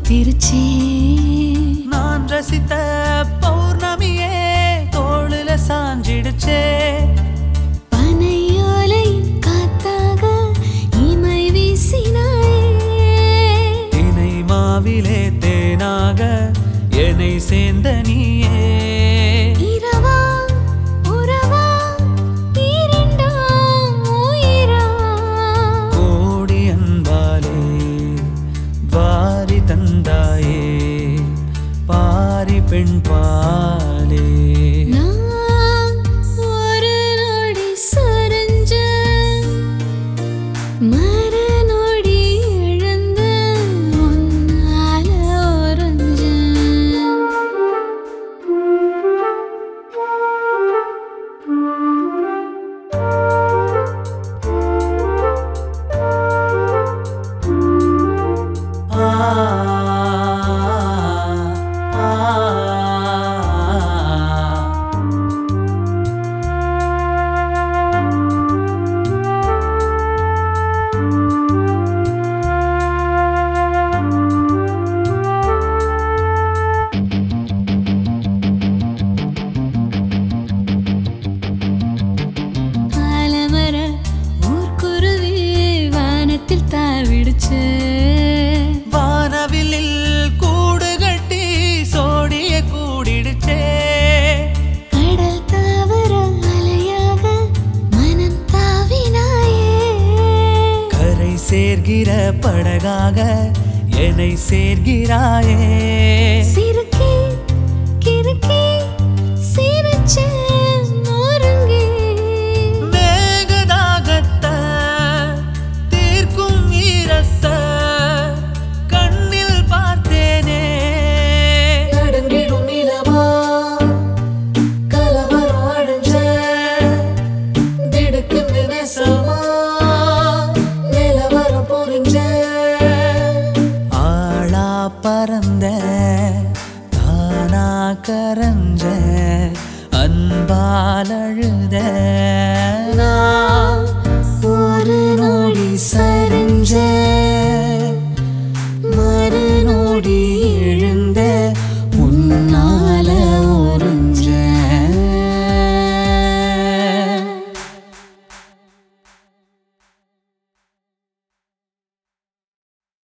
பூத்திருச்சே நான் ரசித்த பௌர்ணமியே தோளுல சாஞ்சிடுச்சே பனையோலையின் காத்தாக இமை வீசினாயே தினை மாவிலே தேனாக என்னை சேர்ந்த நீயே இரவா உறவா இரண்டாம் உயிரா கோடி அன்பாலே வாரி தந்தாயே பாரி பெண் பாலே நான் ஒரு நொடி சொரஞ்ச மறு நொடி இழந்த உன்னால ஒரஞ்ச ஆ ஆ ஆலமர ஊர்க்குருவி வானத்தில் தாவிடுச்சு வானவில்லில் கூடு கட்டி சோடிய கூடிடுச்சே கடல் தாவர அலையாக மனம் தாவினாயே கரை சேர்கிற படகாக என்னை சேர்கிறாயே சிறுக்கி கிறுக்கி சிரிச்ச நொறுங்கி மேகதாகத்த தீர்க்கும் ஈரத்த கண்ணில் பார்த்தேனே நடுங்கிடும் நிலமா கலவரம் அடைஞ்ச திடுக்குன்னு நெசமா நிலவரம் புரிஞ்ச ஆளா பறந்த தானா கரஞ்ச அன்பால் அழுத